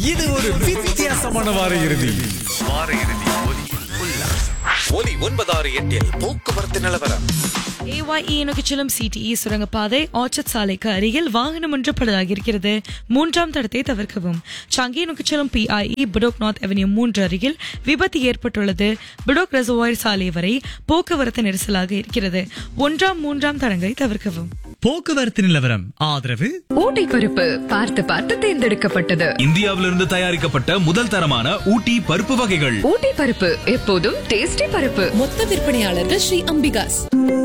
இது ஒரு வித்தியாசமான வார இறுதி வார இறுதி ஒலி உல்லாசம். ஒலி ஒன்பதாறு எட்டில் போக்குவரத்து நிலவரம் ஏஒய்இ நோக்கி செல்லும் சிடிஇ சுரங்கப்பாதை ஆர்ச்சர்ட் சாலைக்கு அருகில் வாகனம் ஒன்று பழுதாகி இருக்கிறது மூன்றாம் தடத்தை தவிர்க்கவும் சங்கி நோக்கி செல்லும் பிஐஇ புடோக் நார்த் அவென்யூ மூன்று அருகில் விபத்து ஏற்பட்டுள்ளது புடோக் ரெசர்வாயர் சாலை வரை போக்குவரத்து நெரிசலாக இருக்கிறது ஒன்றாம் மூன்றாம் தடங்களை தவிர்க்கவும் போக்குவரத்து நிலவரம் ஆதரவு ஊட்டி பருப்பு பார்த்து பார்த்து தேர்ந்தெடுக்கப்பட்டது இந்தியாவிலிருந்து தயாரிக்கப்பட்ட முதல் தரமான ஊட்டி பருப்பு வகைகள் ஊட்டி பருப்பு எப்போதும் டேஸ்டி பருப்பு மொத்த விற்பனையாளர்கள் ஸ்ரீ அம்பிகாஸ்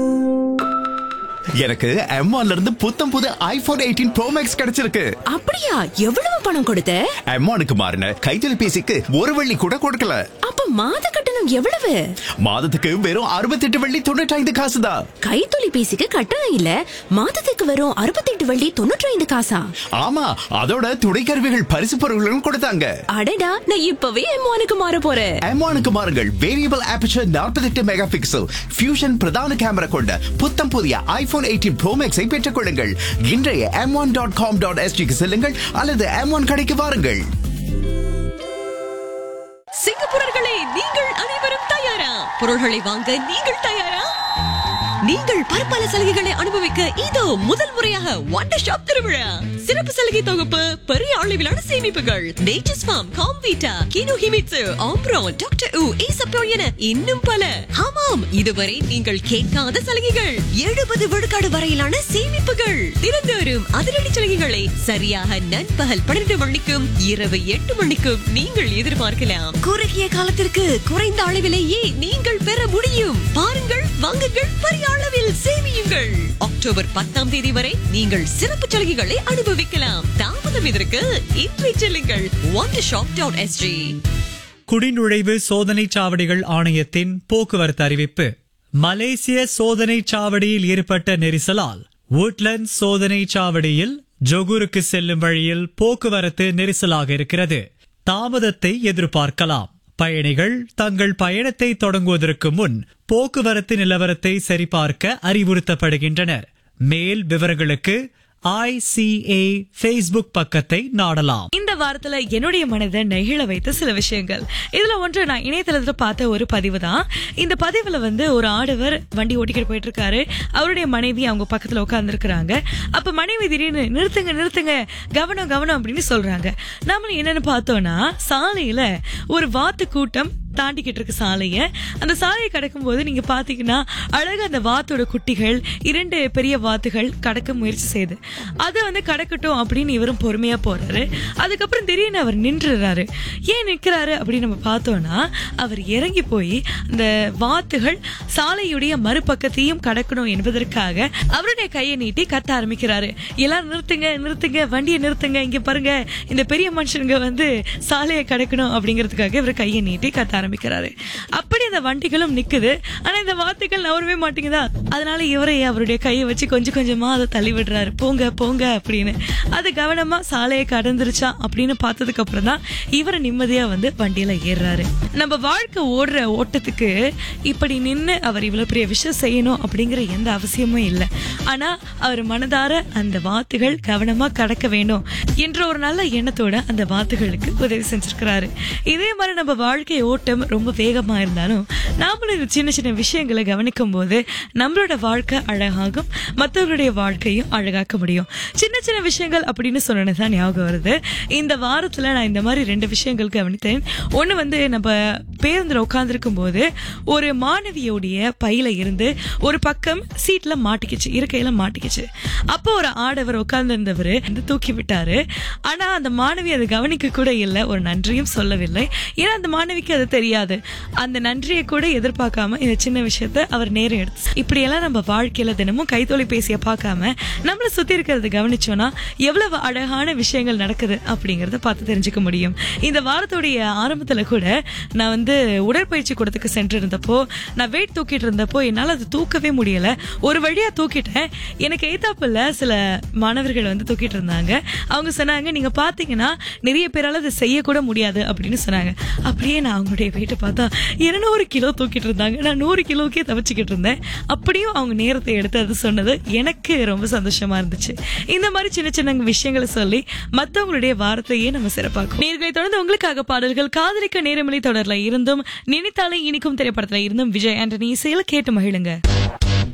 எனக்கு M1 இருந்து புத்தம் புது ஐபோன் எயிட்டீன் ப்ரோ மேக்ஸ் கிடைச்சிருக்கு அப்படியா எவ்வளவு பணம் கொடுத்த M1க்கு மாறின கைத்தொலைபேசிக்கு ஒரு வெள்ளி கூட கொடுக்கல அப்ப மாத கட்டணம் எவ்வளவு மாதத்துக்கு வெறும் 68 வெள்ளி தொண்ணூற்றி காசு தான் கைத்தொலைபேசிக்கு கட்டணம் இல்ல மாதத்துக்கு வரும் அறுபத்தெட்டு வள்ளி தொண்ணூற்றி ஐந்து காசா ஆமா அதோட துணை கருவிகள் பரிசு பொருட்களும் கொடுத்தாங்க அடடா நான் இப்பவே எம்மானுக்கு மாற போறேன் M1க்கு மாறுங்கள் variable aperture 48 mega pixel fusion பிரதான கேமரா கொண்ட புத்தம் புதிய ஐபோன் எயிட்டீன் ப்ரோ மேக்ஸை பெற்றுக் கொள்ளுங்கள் இன்றைய M one dot com dot எஸ்டிக்கு செல்லுங்கள் அல்லது எம் ஒன் கடைக்கு வாருங்கள் சிங்கப்பூரர்களே நீங்கள் அனைவரும் தயாரா பொருள்களை வாங்க நீங்கள் தயாரா நீங்கள் பற்பல சலுகைகளை அனுபவிக்க இதோ முதல் முறையாக வண்டர் ஷாப் திருவிழா சிறப்பு சலுகை தொகுப்பு பெரிய அளவிலான சேமிப்புகள் nature's farm Comvita Kino Himitsu Ambrone doctor உ ஈசப்போ என இன்னும் பல ஆமாம் இதுவரை நீங்கள் கேட்காத சலுகைகள் எழுபது விழுக்காடு வரையிலான சேமிப்புகள் திறந்து வரும் அதிரடி சலுகைகளை சரியாக நண்பகல் பன்னிரண்டு மணிக்கும் இரவு எட்டு மணிக்கும் நீங்கள் எதிர்பார்க்கலாம் குறுகிய காலத்திற்கு குறைந்த அளவிலேயே நீங்கள் பெற முடியும் பாருங்கள் வாங்குங்கள் பெரிய அளவில் சேமியுங்கள் அக்டோபர் பத்தாம் தேதி வரை நீங்கள் சிறப்பு சலுகைகளை அனுபவிக்கலாம் தாமதம் இதற்கு இன்றை செல்லுங்கள் ஒன் ஷாப் டாட் எஸ்ஜி குடிநுழைவு சோதனை சாவடிகள் ஆணையத்தின் போக்குவரத்து அறிவிப்பு மலேசிய சோதனை சாவடியில் ஏற்பட்ட நெரிசலால் woodlands சோதனை சாவடியில் ஜொகூருக்கு செல்லும் வழியில் போக்குவரத்து நெரிசலாக இருக்கிறது தாமதத்தை எதிர்பார்க்கலாம் பயணிகள் தங்கள் பயணத்தை தொடங்குவதற்கு முன் போக்குவரத்து நிலவரத்தை சரிபார்க்க அறிவுறுத்தப்படுகின்றனர் மேல் விவரங்களுக்கு ஐசிஏ ஃபேஸ்புக் பக்கத்தை நாடலாம் இந்த வாரத்துல என்னுடைய மனதை நெகிழ வைத்த சில விஷயங்கள் இதுல ஒன்று நான் இணையதளத்துல பார்த்த ஒரு பதிவு தான் இந்த பதிவுல வந்து ஒரு ஆடவர் வண்டி ஓட்டிக்கிட்டு போயிட்டு இருக்காரு அவருடைய மனைவி அவங்க பக்கத்துல உட்கார்ந்து இருக்கிறாங்க அப்ப மனைவி திடீர்னு நிறுத்துங்க நிறுத்துங்க கவனம் கவனம் அப்படின்னு சொல்றாங்க நாம என்னன்னு பார்த்தோம்னா சாலையில ஒரு வாத்து கூட்டம் தாண்டிக்கிட்டு இருக்கு சாலைய அந்த சாலையை கடக்கும் போது நீங்க பாத்தீங்கன்னா அழகா அந்த வாத்தோட குட்டிகள் இரண்டு பெரிய வாத்துகள் கடக்க முயற்சி செய்யுது அது வந்து கடக்கட்டும் அப்படின்னு இவரும் பொறுமையா போறாரு அதுக்கப்புறம் திடீர்னு அவர் நின்றுறாரு ஏன் நிற்கிறாரு அப்படின்னு நம்ம பார்த்தோம்னா அவர் இறங்கி போய் அந்த வாத்துகள் சாலையுடைய மறுபக்கத்தையும் கடக்கணும் என்பதற்காக அவருடைய கையை நீட்டி கத்த ஆரம்பிக்கிறாரு எல்லாரும் நிறுத்துங்க நிறுத்துங்க வண்டியை நிறுத்துங்க இங்க பாருங்க இந்த பெரிய மனுஷனுங்க வந்து சாலையை கடக்கணும் அப்படிங்கிறதுக்காக இவர் கையை நீட்டி கத்த ஆரம்பிக்கிறாரு அப்படி அந்த வண்டிகளும் நிக்குது ஆனா இந்த வாத்துக்கள் நவரவே மாட்டேங்குதா அதனால இவரை அவருடைய கையை வச்சு கொஞ்சம் கொஞ்சமா அதை தள்ளி விடுறாரு போங்க போங்க அப்படின்னு அது கவனமா சாலையை கடந்துருச்சா அப்படின்னு பார்த்ததுக்கு அப்புறம் தான் இவர் நிம்மதியா வந்து வண்டியில ஏறுறாரு நம்ம வாழ்க்கை ஓடுற ஓட்டத்துக்கு இப்படி நின்னு அவர் இவ்வளவு பெரிய விஷயம் செய்யணும் அப்படிங்கிற எந்த அவசியமும் இல்லை ஆனா அவர் மனதார அந்த வாத்துகள் கவனமா கடக்க வேணும் என்ற ஒரு நல்ல எண்ணத்தோட அந்த வாத்துகளுக்கு உதவி செஞ்சிருக்கிறாரு இதே மாதிரி நம்ம வாழ்க்கை ஓட்டம் ரொம்ப வேகமா இருந்தாலும் நாமளும் இந்த சின்ன சின்ன விஷயங்களை கவனிக்கும் போது நம்மளோட வாழ்க்கை அழகாகும் மற்றவர்களுடைய வாழ்க்கையும் அழகாக்க முடியும் சின்ன சின்ன விஷயங்கள் அப்படின்னு சொன்னது தான் ஞாபகம் வருது இந்த வாரத்துல நான் இந்த மாதிரி ரெண்டு விஷயங்கள் கவனித்தேன் ஒண்ணு வந்து நம்ம பேருந்துல உட்கார்ந்துருக்கும் போது ஒரு மாணவியோடைய பையில இருந்து ஒரு பக்கம் சீட்ல மாட்டிக்கிச்சு இருக்கையில மாட்டிக்கிச்சு அப்போ ஒரு ஆடவர் உட்கார்ந்து இருந்தவர் வந்து தூக்கி விட்டாரு ஆனா அந்த மாணவி அதை கவனிக்க கூட இல்லை ஒரு நன்றியும் சொல்லவில்லை ஏன்னா அந்த மாணவிக்கு அது தெரியாது அந்த நன்றியை கூட எதிர்பார்க்காம இந்த சின்ன விஷயத்த அவர் நேரம் எடுத்து இப்படியெல்லாம் நம்ம வாழ்க்கையில தினமும் கைத்தொலைபேசியை பார்க்காம நம்மளை சுத்தி இருக்கிறத கவனிச்சோம்னா எவ்வளவு அழகான விஷயங்கள் நடக்குது அப்படிங்கறத பார்த்து தெரிஞ்சுக்க முடியும் இந்த வாரத்துடைய ஆரம்பத்துல கூட நான் வந்து உடற்பயிற்சி கூடத்துக்கு சென்றிருந்தப்போ நான் வெயிட் தூக்கிட்டு இருந்தப்போ என்னால அது தூக்கவே முடியல ஒரு வழியா தூக்கிட்டேன் எனக்கு எய்தாப்புல சில மாணவர்கள் வந்து தூக்கிட்டு இருந்தாங்க அவங்க சொன்னாங்க நீங்க பாத்தீங்கன்னா நிறைய பேரால அதை செய்யக்கூட முடியாது அப்படின்னு சொன்னாங்க அப்படியே நான் அவங்களுடைய வெயிட்டை பார்த்தா இருநூறு நூறு கிலோ தூக்கிட்டு இருந்தாங்க நான் நூறு கிலோக்கே தவிச்சுக்கிட்டு இருந்தேன் அப்படியும் அவங்க நேரத்தை எடுத்து அது சொன்னது எனக்கு ரொம்ப சந்தோஷமா இருந்துச்சு இந்த மாதிரி சின்ன சின்ன விஷயங்களை சொல்லி மத்தவங்களுடைய வார்த்தையே நம்ம சிறப்பாக்கும் நேர்களை தொடர்ந்து உங்களுக்காக பாடல்கள் காதலிக்க நேரமில்லை தொடர்ல இருந்தும் நினைத்தாலே இனிக்கும் திரைப்படத்துல இருந்தும் விஜய் ஆண்டனி இசையில கேட்டு மகிழுங்க